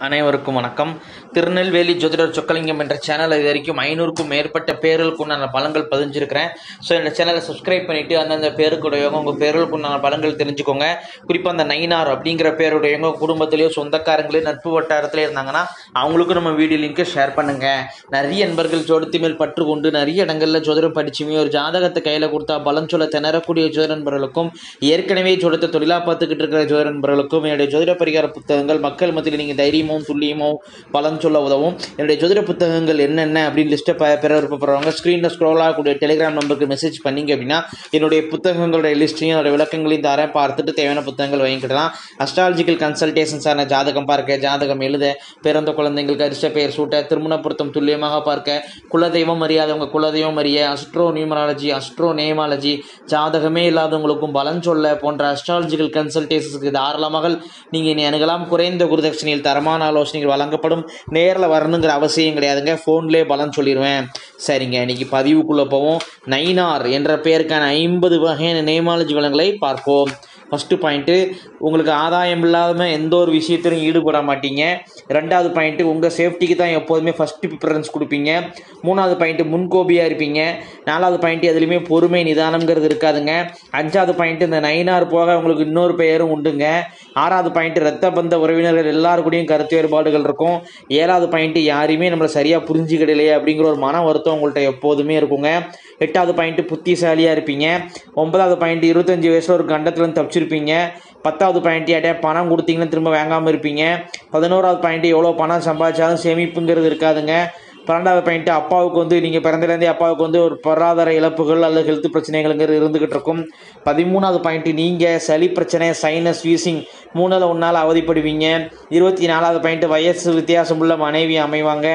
அனைவருக்கும் வணக்கம் திருநெல்வேலி ஜோதிடர் சொக்கலிங்கம் என்ற சேனல் இது வரைக்கும் ஐநூறுக்கும் மேற்பட்ட பேர்களுக்கு உண்டான பலன்கள் பதிஞ்சிருக்கிறேன் ஸோ இந்த சேனலை சப்ஸ்கிரைப் பண்ணிட்டு அந்தந்த பேருக்குடையவங்க உங்கள் பேர்களுக்கு உண்டான பலன்கள் தெரிஞ்சுக்கோங்க குறிப்பாக அந்த நைனார் அப்படிங்கிற பேருடையவங்க குடும்பத்திலேயோ சொந்தக்காரங்களே நட்பு வட்டாரத்திலே இருந்தாங்கன்னா அவங்களுக்கும் நம்ம வீடியோ லிங்கை ஷேர் பண்ணுங்க நிறைய நண்பர்கள் ஜோடத்து மேல் பற்று கொண்டு நிறைய இடங்களில் ஜோதிடம் படிச்சுமே ஒரு ஜாதகத்தை கையில் கொடுத்தா பலன் சொல்ல திணறக்கூடிய ஜோதிட நண்பர்களுக்கும் ஏற்கனவே ஜோதிடத்தை தொழிலாக பார்த்துக்கிட்டு இருக்கிற ஜோதிட நண்பர்களுக்கும் என்னுடைய ஜோதிட பரிகார புத்தகங்கள் மக்கள் மத்தியில் நீங்கள் தைரியமும் துல்லியமும் பலன் சொல்ல உதவும் என்னுடைய ஜோதிட புத்தகங்கள் என்னென்ன அப்படின்னு லிஸ்ட்டை ப பெற விருப்பப்படுறவங்க ஸ்க்ரீனில் ஸ்க்ரோல் ஆகக்கூடிய டெலிகிராம் நம்பருக்கு மெசேஜ் பண்ணீங்க அப்படின்னா என்னுடைய புத்தகங்களுடைய லிஸ்ட்டையும் அதோட விளக்கங்களையும் தரேன் பார்த்துட்டு தேவையான புத்தகங்கள் வாங்கிக்கிடலாம் அஸ்ட்ராலஜிக்கல் கன்சல்டேஷன்ஸான ஜாதகம் பார்க்க ஜாதகம் எழுத பிறந்த குழந்தைங்களுக்கு அரிச பெயர் சூட்ட திருமண பொருத்தம் துல்லியமாக பார்க்க குலதெய்வம் அறியாதவங்க குலதெய்வம் அறிய அஸ்ட்ரோ நியூமராலஜி அஸ்ட்ரோ நேமாலஜி ஜாதகமே இல்லாதவங்களுக்கும் பலன் சொல்ல போன்ற அஸ்ட்ராலஜிக்கல் கன்சல்டேஷன்ஸுக்கு தாராளமாக நீங்கள் இனி அணுகலாம் குறைந்த குருதட்சணையில் தரமான ஆலோசனைகள் வழங்கப்படும் நேரில் வரணுங்கிற அவசியம் கிடையாதுங்க ஃபோன்லேயே பலன் சொல்லிடுவேன் சரிங்க இன்னைக்கு பதிவுக்குள்ளே போவோம் நைனார் என்ற பெயருக்கான ஐம்பது வகையான நேமாலஜி வளங்களை பார்ப்போம் ஃபஸ்ட்டு பாயிண்ட்டு உங்களுக்கு ஆதாயம் இல்லாமல் எந்த ஒரு விஷயத்திலும் ஈடுபட மாட்டீங்க ரெண்டாவது பாயிண்ட்டு உங்கள் சேஃப்டிக்கு தான் எப்போதுமே ஃபஸ்ட்டு ப்ரிஃபரன்ஸ் கொடுப்பீங்க மூணாவது பாயிண்ட்டு முன்கோபியாக இருப்பீங்க நாலாவது பாயிண்ட்டு எதுலேயுமே பொறுமை நிதானம்ங்கிறது இருக்காதுங்க அஞ்சாவது பாயிண்ட்டு இந்த நைனார் போக உங்களுக்கு இன்னொரு பெயரும் உண்டுங்க ஆறாவது பாயிண்ட்டு ரத்த பந்த உறவினர்கள் எல்லாரு கூடயும் கருத்து வேறுபாடுகள் இருக்கும் ஏழாவது பாயிண்ட்டு யாரையுமே நம்மளை சரியாக புரிஞ்சுக்கிடலையே அப்படிங்கிற ஒரு மன வருத்தம் உங்கள்கிட்ட எப்போதுமே இருக்குங்க எட்டாவது பாயிண்ட்டு புத்திசாலியாக இருப்பீங்க ஒன்பதாவது பாயிண்ட் இருபத்தஞ்சி வயசில் ஒரு கண்டத்துலேருந்து தப்பிச்சிருப்பீங்க பத்தாவது பாயிண்ட் யார்ட்டையா பணம் கொடுத்தீங்கன்னா திரும்ப வாங்காமல் இருப்பீங்க பதினோராவது பாயிண்ட் எவ்வளோ பணம் சம்பாதிச்சாலும் சேமிப்புங்கிறது இருக்காதுங்க பன்னெண்டாவது பாயிண்ட் அப்பாவுக்கு வந்து நீங்கள் பிறந்தலேருந்தே அப்பாவுக்கு வந்து ஒரு பொருளாதார இழப்புகள் அல்லது ஹெல்த் பிரச்சனைகள்ங்கிறது இருந்துகிட்டு இருக்கும் பதிமூணாவது பாயிண்ட் நீங்கள் சளி பிரச்சனை சைனஸ் வீசிங் மூணில் ஒன்றால் அவதிப்படுவீங்க இருபத்தி நாலாவது பாயிண்ட் வயசு வித்தியாசம் உள்ள மனைவி அமைவாங்க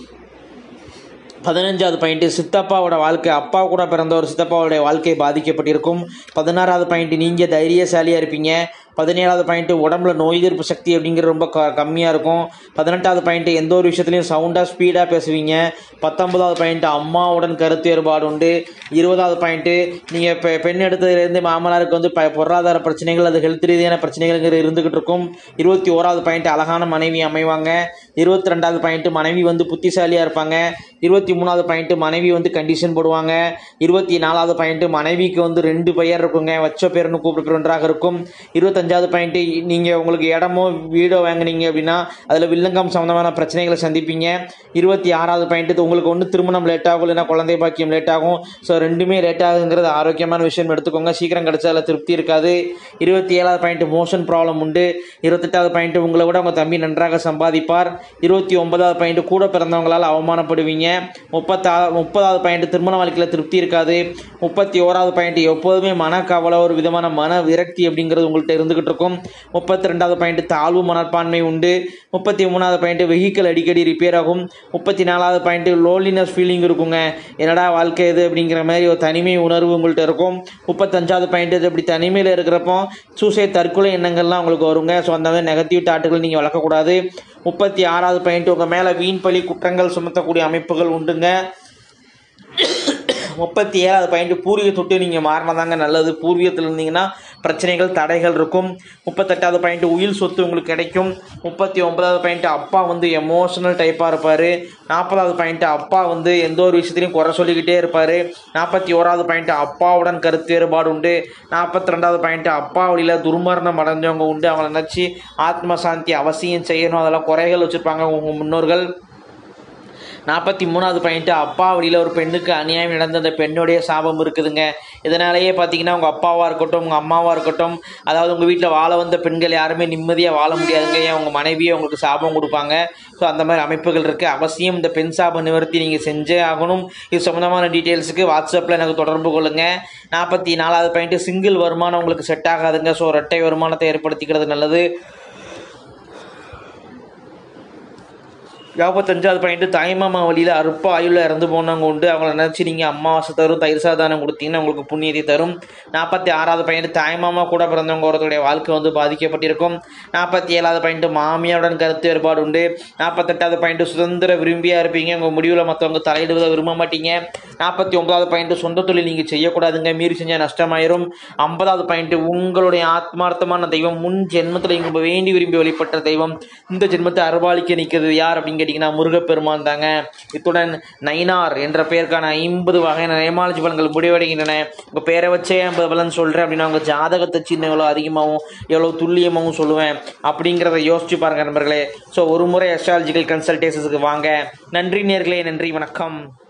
பதினஞ்சாவது பாயிண்ட்டு சித்தப்பாவோட வாழ்க்கை அப்பா கூட பிறந்த ஒரு சித்தப்பாவோடைய வாழ்க்கை பாதிக்கப்பட்டிருக்கும் பதினாறாவது பாயிண்ட் நீங்கள் தைரியசாலியாக இருப்பீங்க பதினேழாவது பாயிண்ட்டு உடம்புல நோய் எதிர்ப்பு சக்தி அப்படிங்கிறது ரொம்ப க கம்மியாக இருக்கும் பதினெட்டாவது பாயிண்ட்டு எந்த ஒரு விஷயத்துலையும் சவுண்டாக ஸ்பீடாக பேசுவீங்க பத்தொன்பதாவது பாயிண்ட்டு அம்மாவுடன் கருத்து வேறுபாடு உண்டு இருபதாவது பாயிண்ட்டு நீங்கள் பெ பெண் எடுத்ததுலேருந்து மாமனாருக்கு வந்து ப பொருளாதார பிரச்சனைகள் அது ஹெல்த் ரீதியான பிரச்சனைகள்ங்கிறது இருந்துகிட்டு இருக்கும் இருபத்தி ஓராவது பாயிண்ட் அழகான மனைவி அமைவாங்க இருபத்தி ரெண்டாவது பாயிண்ட்டு மனைவி வந்து புத்திசாலியாக இருப்பாங்க இருபத்தி மூணாவது பாயிண்ட்டு மனைவி வந்து கண்டிஷன் போடுவாங்க இருபத்தி நாலாவது பாயிண்ட்டு மனைவிக்கு வந்து ரெண்டு பெயர் இருக்குங்க வச்ச பேர்னு கூப்பிடுற ஒன்றாக இருக்கும் இருபத்தஞ்சாவது பாயிண்ட்டு நீங்கள் உங்களுக்கு இடமோ வீடோ வாங்குனீங்க அப்படின்னா அதில் வில்லங்கம் சம்மந்தமான பிரச்சனைகளை சந்திப்பீங்க இருபத்தி ஆறாவது பாயிண்ட்டு உங்களுக்கு ஒன்று திருமணம் லேட் ஆகும் இல்லைன்னா குழந்தை பாக்கியம் லேட் ஆகும் ஸோ ரெண்டுமே லேட் ஆகுங்கிறது ஆரோக்கியமான விஷயம் எடுத்துக்கோங்க சீக்கிரம் கிடச்சா அதில் திருப்தி இருக்காது இருபத்தி ஏழாவது பாயிண்ட்டு மோஷன் ப்ராப்ளம் உண்டு இருபத்தெட்டாவது பாயிண்ட்டு உங்களை விட உங்கள் தம்பி நன்றாக சம்பாதிப்பார் இருபத்தி ஒன்பதாவது பாயிண்ட்டு கூட பிறந்தவங்களால் அவமானப்படுவீங்க முப்பத்தா முப்பதாவது பாயிண்ட் திருமண வாழ்க்கையில் திருப்தி இருக்காது முப்பத்தி ஓராவது பாயிண்ட் எப்போதுமே மனக்கவலை ஒரு விதமான மன விரக்தி அப்படிங்கிறது உங்கள்கிட்ட இருந்துகிட்டு இருக்கும் முப்பத்தி ரெண்டாவது பாயிண்ட் தாழ்வு மனப்பான்மை உண்டு முப்பத்தி மூணாவது பாயிண்ட் வெஹிக்கிள் அடிக்கடி ரிப்பேர் ஆகும் முப்பத்தி நாலாவது பாயிண்ட் லோன்லினஸ் ஃபீலிங் இருக்குங்க என்னடா வாழ்க்கை இது அப்படிங்கிற மாதிரி ஒரு தனிமை உணர்வு உங்கள்கிட்ட இருக்கும் முப்பத்தஞ்சாவது பாயிண்ட் இது இப்படி தனிமையில் இருக்கிறப்போ சூசைட் தற்கொலை எண்ணங்கள்லாம் உங்களுக்கு வருங்க ஸோ அந்த மாதிரி நெகட்டிவ் தாட்டுகள் நீங்கள் வளர்க்கக்கூடாது முப்பத்தி ஆறாவது பாயிண்ட் உங்கள் மேலே வீண் பழி குற்றங்கள் சுமத்தக்கூடிய அமைப்புகள் உண்டுங்க முப்பத்தி ஏழாவது பாயிண்ட் பூர்வீக தொட்டு நீங்கள் மாறினதாங்க நல்லது பூர்வீகத்தில் இருந்தீங்கன்னா பிரச்சனைகள் தடைகள் இருக்கும் முப்பத்தெட்டாவது பாயிண்ட் உயில் சொத்து உங்களுக்கு கிடைக்கும் முப்பத்தி ஒன்பதாவது பாயிண்ட் அப்பா வந்து எமோஷனல் டைப்பாக இருப்பார் நாற்பதாவது பாயிண்ட் அப்பா வந்து எந்த ஒரு விஷயத்துலையும் குறை சொல்லிக்கிட்டே இருப்பார் நாற்பத்தி ஓராவது பாயிண்ட் அப்பாவுடன் கருத்து வேறுபாடு உண்டு நாற்பத்தி ரெண்டாவது பாயிண்ட் அப்பா வழியில் துர்மரணம் அடைஞ்சவங்க உண்டு அவங்கள நினச்சி ஆத்ம சாந்தி அவசியம் செய்யணும் அதெல்லாம் குறைகள் வச்சுருப்பாங்க உங்கள் முன்னோர்கள் நாற்பத்தி மூணாவது பாயிண்ட்டு அப்பா வழியில் ஒரு பெண்ணுக்கு அநியாயம் நடந்த அந்த பெண்ணுடைய சாபம் இருக்குதுங்க இதனாலேயே பார்த்தீங்கன்னா உங்கள் அப்பாவாக இருக்கட்டும் உங்கள் அம்மாவாக இருக்கட்டும் அதாவது உங்கள் வீட்டில் வாழ வந்த பெண்கள் யாருமே நிம்மதியாக வாழ முடியாதுங்க ஏன் உங்கள் மனைவியே உங்களுக்கு சாபம் கொடுப்பாங்க ஸோ அந்த மாதிரி அமைப்புகள் இருக்குது அவசியம் இந்த பெண் சாப நிவர்த்தி நீங்கள் செஞ்சே ஆகணும் இது சம்மந்தமான டீட்டெயில்ஸுக்கு வாட்ஸ்அப்பில் எனக்கு தொடர்பு கொள்ளுங்கள் நாற்பத்தி நாலாவது பாயிண்ட்டு சிங்கிள் வருமானம் உங்களுக்கு செட் ஆகாதுங்க ஸோ ரெட்டை வருமானத்தை ஏற்படுத்திக்கிறது நல்லது நாற்பத்தஞ்சாவது பாயிண்ட் தாய்மாமா வழியில் அற்ப ஆயுளில் இறந்து போனவங்க உண்டு அவங்கள நினச்சி நீங்கள் அம்மாவாசை தரும் தயிர் சாதானம் கொடுத்தீங்கன்னா உங்களுக்கு புண்ணியத்தை தரும் நாற்பத்தி ஆறாவது பாயிண்ட் தாய்மாமா கூட பிறந்தவங்க ஒருத்தருடைய வாழ்க்கை வந்து பாதிக்கப்பட்டிருக்கும் நாற்பத்தி ஏழாவது பாயிண்ட் மாமியாருடன் கருத்து வேறுபாடு உண்டு நாற்பத்தெட்டாவது பாயிண்ட் சுதந்திர விரும்பியாக இருப்பீங்க உங்கள் முடிவில் மற்றவங்க தலையிடுவதை விரும்ப மாட்டீங்க நாற்பத்தி ஒன்பதாவது பாயிண்ட் சொந்த தொழில் நீங்கள் செய்யக்கூடாதுங்க மீறி செஞ்சால் நஷ்டமாயிரும் ஐம்பதாவது பாயிண்ட் உங்களுடைய ஆத்மார்த்தமான தெய்வம் முன் ஜென்மத்தில் இங்கே வேண்டி விரும்பி வழிபட்ட தெய்வம் இந்த ஜென்மத்தை அருவாளிக்க நிற்கிறது யார் அப்படின்னு கேட்டிங்கன்னா முருகப்பெருமான் தாங்க இத்துடன் நைனார் என்ற பெயருக்கான ஐம்பது வகையான நேமாலஜி பலன்கள் முடிவடைகின்றன உங்கள் பேரை வச்சே ஐம்பது பலன் சொல்கிறேன் அப்படின்னா உங்கள் ஜாதகத்தை சின்ன எவ்வளோ அதிகமாகவும் எவ்வளோ துல்லியமாகவும் சொல்லுவேன் அப்படிங்கிறத யோசிச்சு பாருங்க நண்பர்களே ஸோ ஒரு முறை அஸ்ட்ராலஜிக்கல் கன்சல்டேஷன்ஸுக்கு வாங்க நன்றி நேர்களே நன்றி வணக்கம்